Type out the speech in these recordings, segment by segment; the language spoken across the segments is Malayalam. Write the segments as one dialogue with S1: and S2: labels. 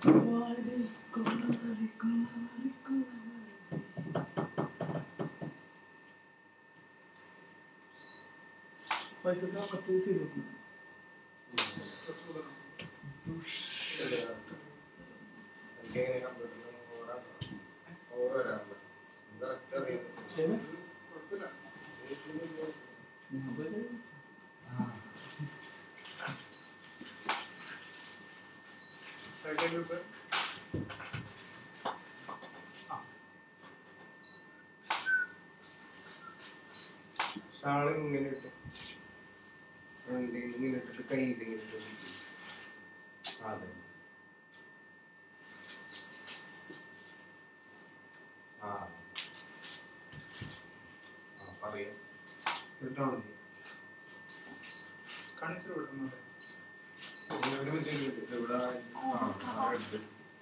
S1: ഷാള് ഇങ്ങനെ ഇട്ട് ഫ്രണ്ട് ഇങ്ങനെ ഇട്ടിട്ട് കയ്യിൽ ഇങ്ങനെ ഇട്ട് പിടിക്കും. അതെ ആ ആ പറയാം ഇട്ടോ
S2: കാണിച്ചു വിടുന്നത്
S1: ഇവിടെ ആ ആ എടുത്ത്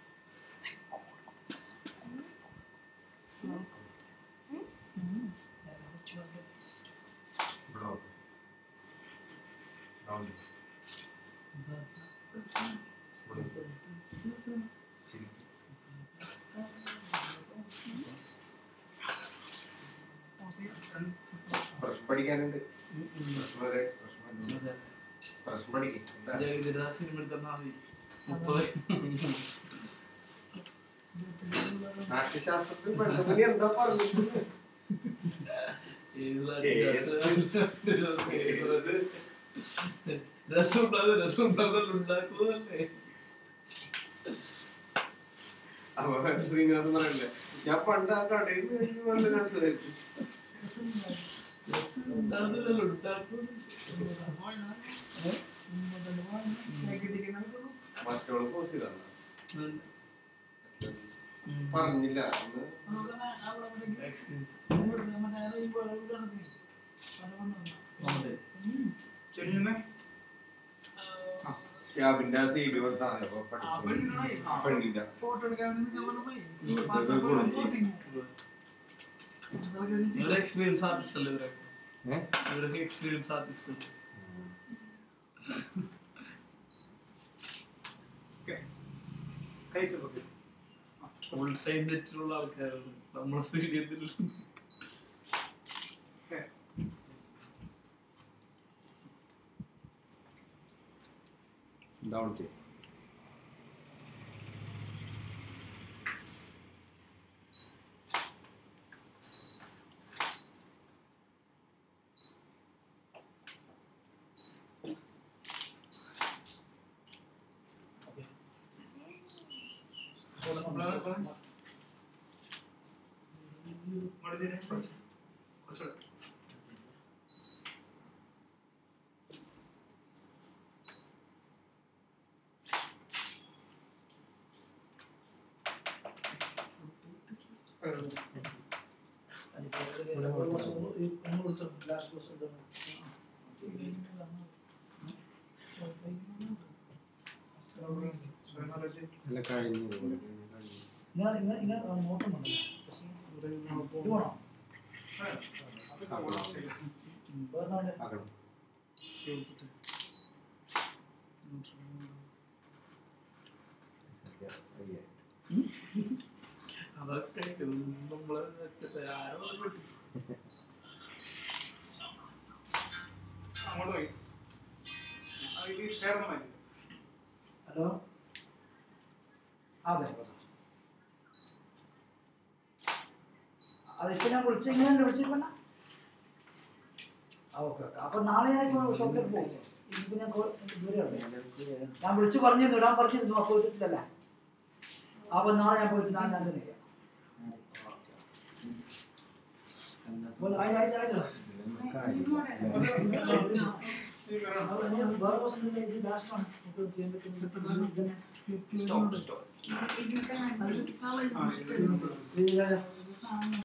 S1: ഇവിടെ നോക്ക്. down. ഇവിടെ. ശരി. expression പഠിക്കാനുണ്ട് expression വരെ expression പഠിക്കണം. expression പഠിക്ക്. എന്താ?
S3: സിനിമ എടുത്താൽ മതി മുപ്പത്
S1: നാട്യശാസ്ത്രത്തിൽ പഠിത്തത്തിന് എന്താ പറഞ്ഞിട്ട്
S3: രസം ഉണ്ടാകും രസം ഉണ്ടാകുന്ന ഉണ്ടാക്കുന്നതല്ലേ
S1: അപ്പൊ ശ്രീനിവാസൻ പറയല്ലേ ഞാൻ പണ്ട് ആ കടയിൽ നിന്ന് എനിക്ക് നല്ല രസമായിരുന്നു
S3: രസം ഉണ്ടാകുന്നില്ലല്ലോ ഉണ്ടാക്കുന്നത്
S1: മറ്റോള് പോസ് ചെയ്താണ് പറഞ്ഞില്ല അന്ന്
S3: എക്സ്പീരിയൻസ്
S2: ചെടിയുന്നേ
S1: ഷാബിന്റെ ആ സി ഡി കൊടുത്താണ് അപ്പൊ പഠിച്ചു പെണ്ണില്ല
S2: ഫോട്ടോ എടുക്കാൻ
S3: നിങ്ങളുടെ എക്സ്പീരിയൻസ് ആർട്ടിസ്റ്റ് അല്ലേ ഇവരൊക്കെ
S1: ഏഹ്
S3: ഇവരൊക്കെ എക്സ്പീരിയൻസ് ആർട്ടിസ്റ്റ്
S2: കഴിച്ചു നോക്കി
S3: ഫുൾ ടൈം നെറ്റിലുള്ള ആൾക്കാരാണ് നമ്മുടെ സ്റ്റേഡിയത്തിൽ
S1: ഡൗൺ ചെയ്യും
S2: കുറച്ചുകൂടെ
S1: അല്ല കഴിഞ്ഞു ആക്കണം
S3: അതൊക്കെ നമ്മളെ വെച്ചിട്ട് ആരോ പറഞ്ഞു
S2: അങ്ങോട്ട് പോയി അതിൽ കയറുന്ന മതി
S4: ഹലോ അതെ അതിപ്പോ ഞാൻ വിളിച്ചെങ്ങനെയല്ലേ വിളിച്ചിപ്പോ ഓക്കെ ഓക്കെ അപ്പൊ നാളെ ഞാൻ ഷോപ്പിൽ പോകും ഇനിയിപ്പോ ഞാൻ കോ- ദൂരെയുണ്ട് ഞാൻ വിളിച്ചു പറഞ്ഞിരുന്നു ഇടാൻ പറഞ്ഞിരുന്നു അപ്പൊ ഇട്ടിട്ടില്ലല്ലേ അപ്പൊ നാളെ ഞാൻ പോയിട്ട് ഞാൻ ഞാൻ തന്നെ ചെയ്യാം അപ്പോൾ ആയി- ആയി- ആയില്ലോ. അപ്പോൾ ഇനി വേറെ പ്രശ്നമില്ല. ഇത് last ആണ്. നമുക്ക് ചെയ്യാൻ പറ്റുന്ന ഇതന്നെ.
S3: സ്റ്റോപ്പ് സ്റ്റോപ്പ്
S2: ആ, ഇത്
S4: ഇത് ഇതാ.